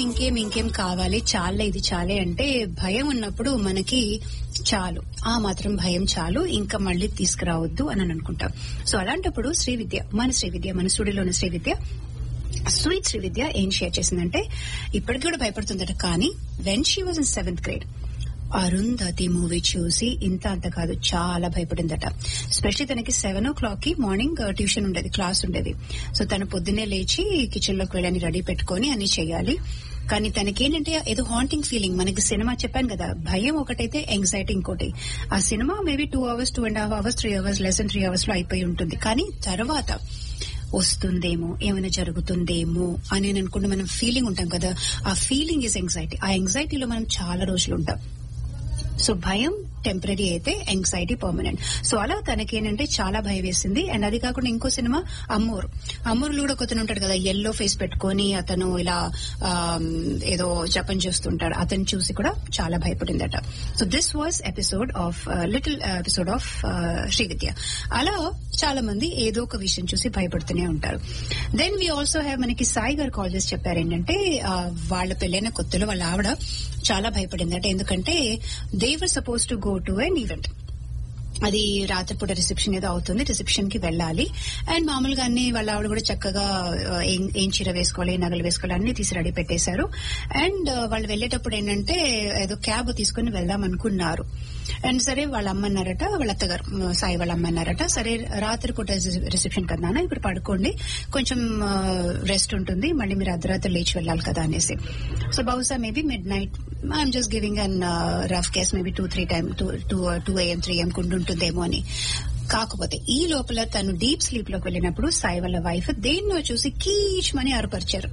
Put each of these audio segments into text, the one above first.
ఇంకేం ఇంకేం కావాలి చాలే ఇది చాలే అంటే భయం ఉన్నప్పుడు మనకి చాలు ఆ మాత్రం భయం చాలు ఇంకా మళ్ళీ తీసుకురావద్దు అని అనుకుంటాం సో అలాంటప్పుడు శ్రీ విద్య మన శ్రీ విద్య మన స్టూడియోలోని శ్రీ విద్య స్వీట్ శ్రీ విద్య ఏం షేర్ చేసిందంటే ఇప్పటికి కూడా భయపడుతుందట కానీ when she was in seventh grade Arundhati movie చూసి ఇంత అంత కాదు చాలా భయపడిందట స్పెషల్లీ తనకి సెవెన్ ఓ క్లాక్ కి మార్నింగ్ ట్యూషన్ ఉండేది క్లాస్ ఉండేది సో తను పొద్దున్నే లేచి కిచెన్ లోకి వెళ్ళని రెడీ పెట్టుకొని అన్ని చేయాలి కానీ తనకేంటంటే ఏదో హాంటింగ్ ఫీలింగ్ మనకి సినిమా చెప్పాను కదా భయం ఒకటైతే ఎంగ్జైటీ ఇంకోటి ఆ cinema maybe two hours two and half hours three hours less three hours లో అయిపోయి ఉంటుంది కానీ తర్వాత వస్తుందేమో ఏమైనా జరుగుతుందేమో అని నేను అనుకుంటే మనం ఫీలింగ్ ఉంటాం కదా ఆ ఫీలింగ్ ఇస్ ఎంగ్జైటీ ఆ ఎంగ్జైటీలో మనం చాలా రోజులు ఉంటాం సో భయం టెంపరీ అయితే ఎంగ్జైటీ పర్మనెంట్ సో అలా తనకేంటంటే చాలా భయం వేసింది అండ్ అది కాకుండా ఇంకో సినిమా అమ్మూర్ అమ్మూరులో కూడా ఒకతను ఉంటాడు కదా ఎల్లో ఫేస్ పెట్టుకొని అతను ఇలా ఆమ్, ఏదో జపం చేస్తుంటాడు అతను చూసి కూడా చాలా భయపడిందట so this was episode of little episode of Srividya అలా చాలా మంది ఏదో ఒక విషయం చూసి భయపడుతూనే ఉంటారు దెన్ వీ ఆల్సో హ్యావ్ మనకి సాయి గారు కాల్ చేసి చెప్పారు ఏంటంటే ఆ, వాళ్ళ పెళ్ళైన కొత్తలో వాళ్ళ ఆవిడ చాలా భయపడిందట ఎందుకంటే they were suppose to go to an event అది రాత్రిపూట రిసెప్షన్ ఏదో అవుతుంది రిసెప్షన్ కి వెళ్ళాలి అండ్ మామూలుగా అన్ని వాళ్ళ ఆవిడ కూడా చక్కగా ఆ, ఏం ఏం చీర వేసుకోవాలి ఏం నగలు వేసుకోవాలి అన్ని తీసి రెడీ పెట్టేశారు అండ్ ఆ, వాళ్ళు వెళ్ళేటప్పుడు ఏంటంటే ఏదో క్యాబ్ తీసుకుని వెళ్దాం అనుకున్నారు అండ్ సరే వాళ్ళ అమ్మన్నారట వాళ్ళ అత్తగారు ఆ, సాయి వాళ్ళ అమ్మన్నారట సరే రాత్రిపూట రిసెప్షన్ కదా నాన్న, ఇప్పుడు పడుకోండి కొంచెం రెస్ట్ ఉంటుంది మళ్ళీ మీరు అర్ధరాత్రి లేచి వెళ్ళాలి కదా అనేసి సో బహుశా maybe midnight I'm just giving an rough case maybe two three time two two two AM three AM ఉంటుందేమో అని కాకపోతే ఈ లోపల తను డీప్ స్లీప్ లోకి వెళ్ళినప్పుడు సాయి వాళ్ళ వైఫ్ దేన్నో చూసి కీచ్మని అరుపరిచారు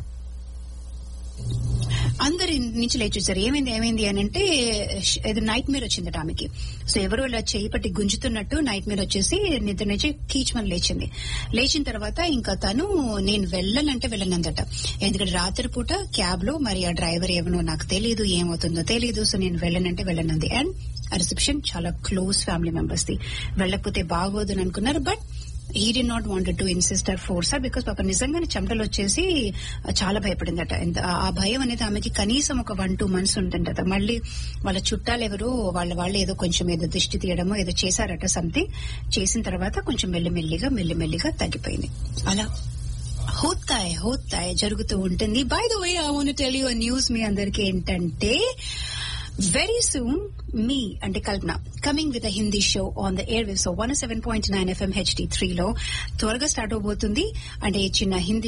అందరి నుంచి లేచి చూసారు ఏమైంది ఏమైంది అని అంటే ష్- ఏదో నైట్ మేర్ వచ్చిందట ఆమెకి సో ఎవరో ఇలా చేయి పట్టి గుంజుతున్నట్టు నైట్ మేర్ వచ్చేసి నిద్ర నుంచి కీచ్మని లేచింది లేచిన తర్వాత ఇంకా తను నేను వెళ్ళనంటే వెళ్ళనందట ఎందుకంటే రాత్రిపూట క్యాబ్ లో మరి ఆ డ్రైవర్ ఏమనో నాకు తెలియదు ఏమవుతుందో తెలియదు సో నేను వెళ్ళనంటే వెళ్ళనంది అండ్ ఆ రిసెప్షన్ చాలా క్లోజ్ ఫ్యామిలీ మెంబర్స్ ది వెళ్ళకపోతే బాగోదు అని అనుకున్నారు but he did not wanted to insist or force because పాప నిజంగానే చెమటలు వచ్చేసి చాలా భయపడిందట ఎంత- ఆ- ఆ భయం అనేది ఆమెకి కనీసం ఒక వన్ టూ మంత్స్ ఉంటుందట మళ్ళీ వాళ్ళ చుట్టాలు ఎవరో వాళ్ళ వాళ్ళు ఏదో కొంచెం ఏదో దిష్టి తీయడమో ఏదో చేశారట సంథింగ్ చేసిన తర్వాత కొంచెం మెల్లిమెల్లిగా మెల్లిమెల్లిగా తగ్గిపోయింది అలా హోతాయ్ హోతాయ్ జరుగుతూ ఉంటుంది by the way I want tell you news మీ అందరికి ఏంటంటే వెరీ సూన్ మీ అంటే Kalpana coming with a Hindi show on the air waves one seven point nine FM HD three లో త్వరగా స్టార్ట్ అవబోతుంది అంటే చిన్న హిందీ